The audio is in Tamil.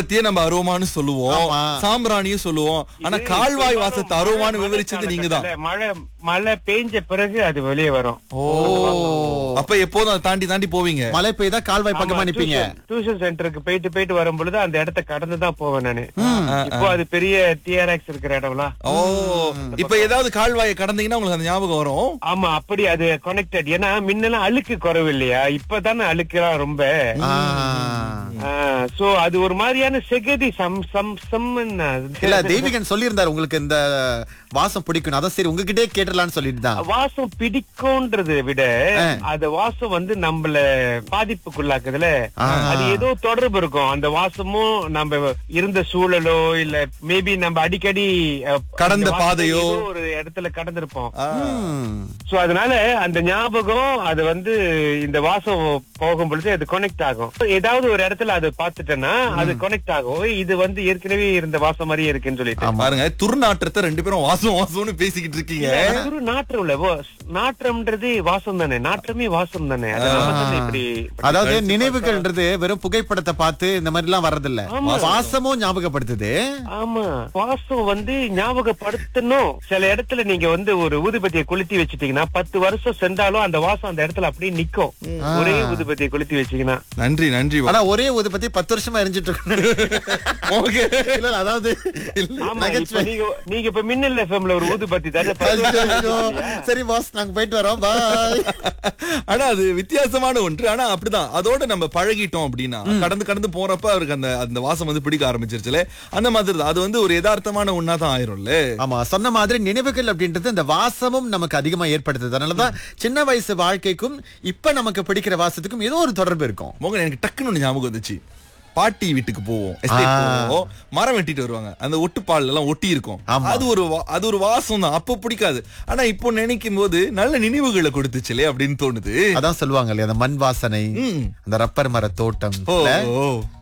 வாசத்தையே நம்ம அருவமானு சொல்லுவோம் ஆமா. சாம்பிராணியும் சொல்லுவோம் ஆனா இது கால்வாய் பெரும்பாலும் வாசத்தை மழை- அருவமானு மழை விவரிச்சது நீங்க தான் காலகட்டத்துல மழை மழை பெஞ்ச பிறகு அது வெளியே வரும் ஓ அப்ப எப்போதும் அதை தாண்டி தாண்டி போவீங்க மழை பெய்தா கால்வாய் பக்கமா நிப்பீங்க டியூஷன் சென்டருக்கு போயிட்டு போயிட்டு வரும் பொழுது அந்த இடத்த கடந்து தான் போவேன் நானு இப்போ அது பெரிய டிஆர்எக்ஸ் இருக்கிற இடம்லாம் ஓ இப்ப ஏதாவது கால்வாயை கடந்தீங்கன்னா உங்களுக்கு அந்த ஞாபகம் வரும் ஆமா அப்படி அது கனெக்டட் ஏன்னா முன்னெல்லாம் அழுக்கு குறைவு இல்லையா இப்பதானே அழுக்குலாம் ரொம்ப ஆ. சோ அது ஒரு மாதிரியான செகதி சம் சம் சம் இல்ல தெய்வீகன் சொல்லியிருந்தாரு உங்களுக்கு இந்த வாசம் பிடிக்கும் அதான் சரி உங்ககிட்டே கேட்டுடலாம்னு சொல்லிட்டு தான் வாசம் பிடிக்கும்ன்றதை விட அந்த வாசம் வந்து நம்மள பாதிப்புக்குள்ளாக்குதுல அது ஏதோ தொடர்பு இருக்கும் அந்த வாசமும் நம்ம இருந்த சூழலோ இல்ல மேபி நம்ம அடிக்கடி அஹ், கடந்த அந்த வாசத்தை பாதையோ. ஏதோ ஒரு இடத்துல கடந்திருப்போம் ஆ. ம். சோ அதனால அந்த ஞாபகம் அது வந்து இந்த வாசம் போகும் பொழுது அது கனெக்ட் ஆகும் ஏதாவது ஒரு இடத்துல அது பார்த்துட்டேன்னா அது கனெக்ட் ஆகும் இது வந்து ஏற்கனவே இருந்த வாசம் மாதிரியே இருக்குன்னு சொல்லிட்டு பாருங்க துர்நாற்றத்தை ரெண்டு பேரும் வாசம் வாசம்னு பேசிக்கிட்டு இருக்கீங்க ஒரு நாற்றம் இல்ல ஓ, நாற்றம்ன்றது வாசம் தானே நாற்றமே வாசம் தானே அது நம்ம தானே இப்படி அதாவது நினைவுகள்ன்றது வெறும் புகைப்படத்தை பார்த்து இந்த மாதிரி எல்லாம் வர்றதில்ல வாசமும் ஞாபகப்படுத்துது ஆமா வாசம் வந்து ஞாபகப்படுத்தணும் சில இடத்துல நீங்க வந்து ஒரு ஊதுபத்தியை கொளுத்தி வச்சிட்டீங்கன்னா பத்து வருஷம் சென்றாலும் அந்த வாசம் அந்த இடத்துல அப்படியே நிக்கும் ஒரே ஊதுபத்தியை கொளுத்தி வச்சீங்கன்னா நன்றி நன்றி ஆனா ஒரே ஊதுபத்தி பத்து வருஷமா எரிஞ்சிட்டு இருக்கு ஓகே இல்ல, இல்ல, அதாவது ஆமா இப்ப நீங்க நீங்க இப்ப மின்னல் எஃப்எம்ல ஒரு ஊதுபத்தி தானே ஐயோ. சரி பாஸ் நாங்க போயிட்டு வரோம் பாய் ஆனா அது வித்தியாசமான ஒன்று ஆனா அப்படிதான் அதோட நம்ம பழகிட்டோம் அப்படின்னா கடந்து கடந்து போறப்ப அவருக்கு அந்த அந்த வாசம் வந்து பிடிக்க ஆரம்பிச்சிருச்சுல அந்த மாதிரி தான் அது வந்து ஒரு யதார்த்தமான ஒண்ணா தான் ஆயிரும்ல ஆமா சொன்ன மாதிரி நினைவுகள் அப்படின்றது இந்த வாசமும் நமக்கு அதிகமா ஏற்படுத்துது அதனாலதான் சின்ன வயசு வாழ்க்கைக்கும் இப்ப நமக்கு பிடிக்கிற வாசத்துக்கும் ஏதோ ஒரு தொடர்பு இருக்கும் மோகன் எனக்கு டக்குன்னு ஒண்ணு ஞாபகம் வந்துச்சு பாட்டி வீட்டுக்கு போவோம் estate போவோம் மரம் வெட்டிட்டு வருவாங்க அந்த ஒட்டுப்பால் எல்லாம் ஒட்டி இருக்கும் ஆமா. அது ஒரு வா- அது ஒரு வாசம் தான் அப்ப பிடிக்காது ஆனா இப்போ நினைக்கும் போது நல்ல நினைவுகளை கொடுத்துச்சுலே அப்படின்னு தோணுது அதான் சொல்லுவாங்க இல்லையா அந்த மண் வாசனை ம். அந்த ரப்பர் மர தோட்டம் ஓ இல்ல? ஓ